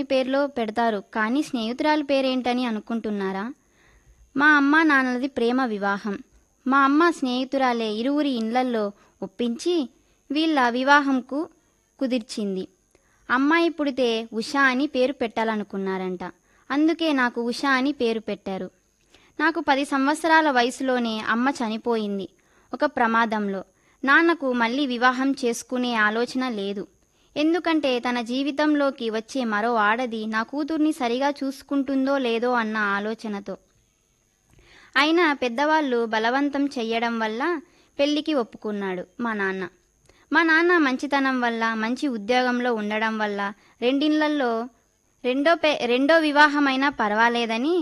పేరులో పెడతారు కానీ స్నేహితురాలి పేరేంటని అనుకుంటున్నారా మా అమ్మ నాన్నలది ప్రేమ వివాహం మా అమ్మ స్నేహితురాలే ఇరువురి ఇండ్లల్లో ఒప్పించి వీళ్ళ వివాహంకు కుదిర్చింది అమ్మాయి పుడితే ఉషా అని పేరు పెట్టాలనుకున్నారంట అందుకే నాకు ఉషా అని పేరు పెట్టారు నాకు పది సంవత్సరాల వయసులోనే అమ్మ చనిపోయింది ఒక ప్రమాదంలో నాన్నకు మళ్ళీ వివాహం చేసుకునే ఆలోచన లేదు ఎందుకంటే తన జీవితంలోకి వచ్చే మరో ఆడది నా కూతుర్ని సరిగా చూసుకుంటుందో లేదో అన్న ఆలోచనతో అయినా పెద్దవాళ్ళు బలవంతం చెయ్యడం వల్ల పెళ్లికి ఒప్పుకున్నాడు మా నాన్న మా నాన్న మంచితనం వల్ల మంచి ఉద్యోగంలో ఉండడం వల్ల రెండిళ్లల్లో రెండో పె రెండో వివాహమైనా పర్వాలేదని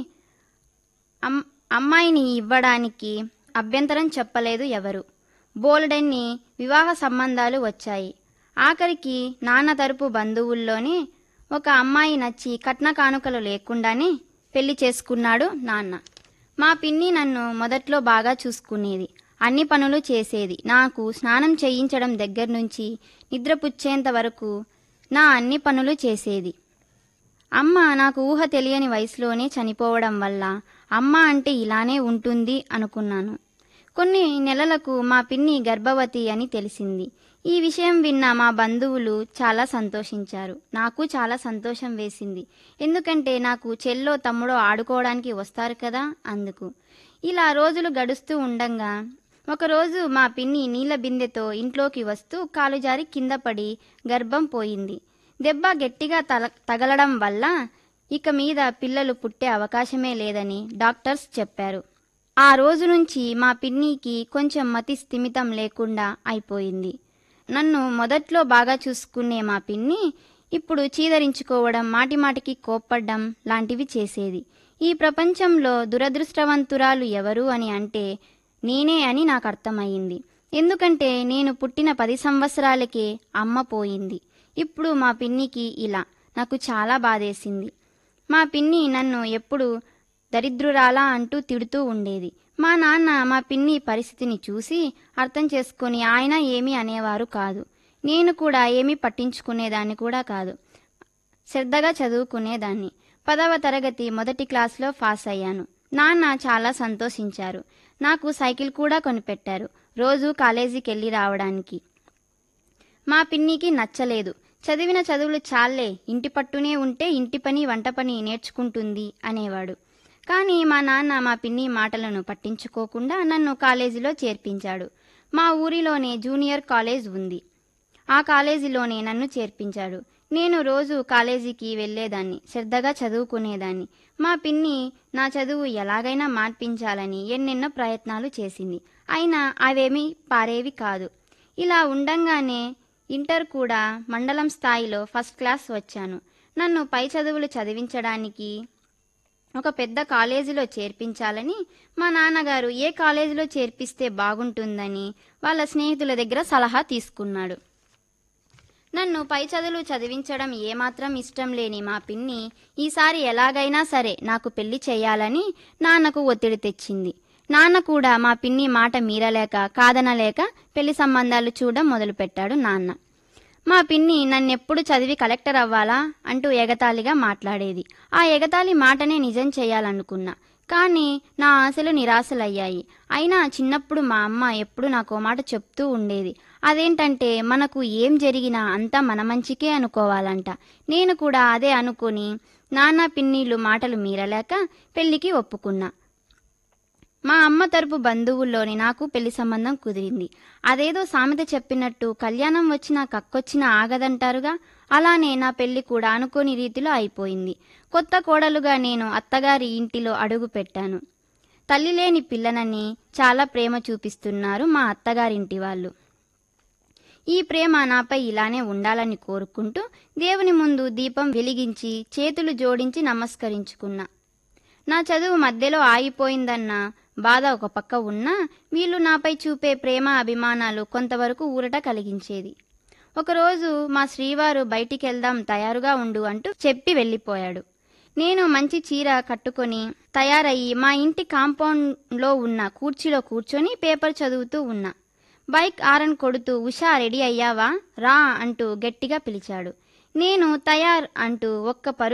అమ్ అమ్మాయిని ఇవ్వడానికి అభ్యంతరం చెప్పలేదు ఎవరు బోలెడన్ని వివాహ సంబంధాలు వచ్చాయి ఆఖరికి నాన్న తరపు బంధువుల్లోనే ఒక అమ్మాయి నచ్చి కట్న కానుకలు లేకుండానే పెళ్లి చేసుకున్నాడు నాన్న మా పిన్ని నన్ను మొదట్లో బాగా చూసుకునేది అన్ని పనులు చేసేది నాకు స్నానం చేయించడం దగ్గర నుంచి నిద్రపుచ్చేంత వరకు నా అన్ని పనులు చేసేది అమ్మ నాకు ఊహ తెలియని వయసులోనే చనిపోవడం వల్ల అమ్మ అంటే ఇలానే ఉంటుంది అనుకున్నాను కొన్ని నెలలకు మా పిన్ని గర్భవతి అని తెలిసింది ఈ విషయం విన్న మా బంధువులు చాలా సంతోషించారు నాకు చాలా సంతోషం వేసింది ఎందుకంటే నాకు చెల్లో తమ్ముడో ఆడుకోవడానికి వస్తారు కదా అందుకు ఇలా రోజులు గడుస్తూ ఉండంగా ఒకరోజు మా పిన్ని నీళ్ళ బిందెతో ఇంట్లోకి వస్తూ కాలు జారి కింద పడి గర్భం పోయింది దెబ్బ గట్టిగా తల తగలడం వల్ల ఇక మీద పిల్లలు పుట్టే అవకాశమే లేదని డాక్టర్స్ చెప్పారు ఆ రోజు నుంచి మా పిన్నికి కొంచెం మతి స్థిమితం లేకుండా అయిపోయింది నన్ను మొదట్లో బాగా చూసుకునే మా పిన్ని ఇప్పుడు చీదరించుకోవడం మాటిమాటికి కోప్పడ్డం లాంటివి చేసేది ఈ ప్రపంచంలో దురదృష్టవంతురాలు ఎవరు అని అంటే నేనే అని నాకు అర్థమయ్యింది ఎందుకంటే నేను పుట్టిన పది సంవత్సరాలకే అమ్మ పోయింది ఇప్పుడు మా పిన్నికి ఇలా నాకు చాలా బాధేసింది మా పిన్ని నన్ను ఎప్పుడు దరిద్రురాలా అంటూ తిడుతూ ఉండేది మా నాన్న మా పిన్ని పరిస్థితిని చూసి అర్థం చేసుకొని ఆయన ఏమీ అనేవారు కాదు నేను కూడా ఏమీ పట్టించుకునేదాన్ని కూడా కాదు శ్రద్ధగా చదువుకునేదాన్ని పదవ తరగతి మొదటి క్లాస్లో పాస్ అయ్యాను నాన్న చాలా సంతోషించారు నాకు సైకిల్ కూడా కొనిపెట్టారు రోజు కాలేజీకి వెళ్ళి రావడానికి మా పిన్నికి నచ్చలేదు చదివిన చదువులు చాలే ఇంటి పట్టునే ఉంటే ఇంటి పని వంట పని నేర్చుకుంటుంది అనేవాడు కానీ మా నాన్న మా పిన్ని మాటలను పట్టించుకోకుండా నన్ను కాలేజీలో చేర్పించాడు మా ఊరిలోనే జూనియర్ కాలేజ్ ఉంది ఆ కాలేజీలోనే నన్ను చేర్పించాడు నేను రోజు కాలేజీకి వెళ్ళేదాన్ని శ్రద్ధగా చదువుకునేదాన్ని మా పిన్ని నా చదువు ఎలాగైనా మార్పించాలని ఎన్నెన్నో ప్రయత్నాలు చేసింది అయినా అవేమీ పారేవి కాదు ఇలా ఉండంగానే ఇంటర్ కూడా మండలం స్థాయిలో ఫస్ట్ క్లాస్ వచ్చాను నన్ను పై చదువులు చదివించడానికి ఒక పెద్ద కాలేజీలో చేర్పించాలని మా నాన్నగారు ఏ కాలేజీలో చేర్పిస్తే బాగుంటుందని వాళ్ళ స్నేహితుల దగ్గర సలహా తీసుకున్నాడు నన్ను పై చదువులు చదివించడం ఏమాత్రం ఇష్టం లేని మా పిన్ని ఈసారి ఎలాగైనా సరే నాకు పెళ్లి చేయాలని నాన్నకు ఒత్తిడి తెచ్చింది నాన్న కూడా మా పిన్ని మాట మీరలేక కాదనలేక పెళ్లి సంబంధాలు చూడడం మొదలుపెట్టాడు నాన్న మా పిన్ని నన్నెప్పుడు చదివి కలెక్టర్ అవ్వాలా అంటూ ఎగతాళిగా మాట్లాడేది ఆ ఎగతాళి మాటనే నిజం చేయాలనుకున్నా కానీ నా ఆశలు నిరాశలయ్యాయి అయినా చిన్నప్పుడు మా అమ్మ ఎప్పుడు నాకో మాట చెప్తూ ఉండేది అదేంటంటే మనకు ఏం జరిగినా అంతా మన మంచికే అనుకోవాలంట నేను కూడా అదే అనుకుని నాన్న పిన్నీళ్ళు మాటలు మీరలేక పెళ్లికి ఒప్పుకున్నా మా అమ్మ తరపు బంధువుల్లోని నాకు పెళ్లి సంబంధం కుదిరింది అదేదో సామెత చెప్పినట్టు కళ్యాణం వచ్చినా కక్కొచ్చినా ఆగదంటారుగా అలానే నా పెళ్లి కూడా అనుకోని రీతిలో అయిపోయింది కొత్త కోడలుగా నేను అత్తగారి ఇంటిలో అడుగు పెట్టాను తల్లి లేని పిల్లనని చాలా ప్రేమ చూపిస్తున్నారు మా అత్తగారింటి వాళ్ళు ఈ ప్రేమ నాపై ఇలానే ఉండాలని కోరుకుంటూ దేవుని ముందు దీపం వెలిగించి చేతులు జోడించి నమస్కరించుకున్నా నా చదువు మధ్యలో ఆగిపోయిందన్న బాధ ఒక పక్క ఉన్నా వీళ్ళు నాపై చూపే ప్రేమ అభిమానాలు కొంతవరకు ఊరట కలిగించేది ఒకరోజు మా శ్రీవారు బయటికి వెళ్దాం తయారుగా ఉండు అంటూ చెప్పి వెళ్ళిపోయాడు నేను మంచి చీర కట్టుకొని తయారయ్యి మా ఇంటి కాంపౌండ్లో ఉన్న కుర్చీలో కూర్చొని పేపర్ చదువుతూ ఉన్నా బైక్ ఆరన్ కొడుతూ ఉషా రెడీ అయ్యావా రా అంటూ గట్టిగా పిలిచాడు నేను తయార్ అంటూ ఒక్క పరు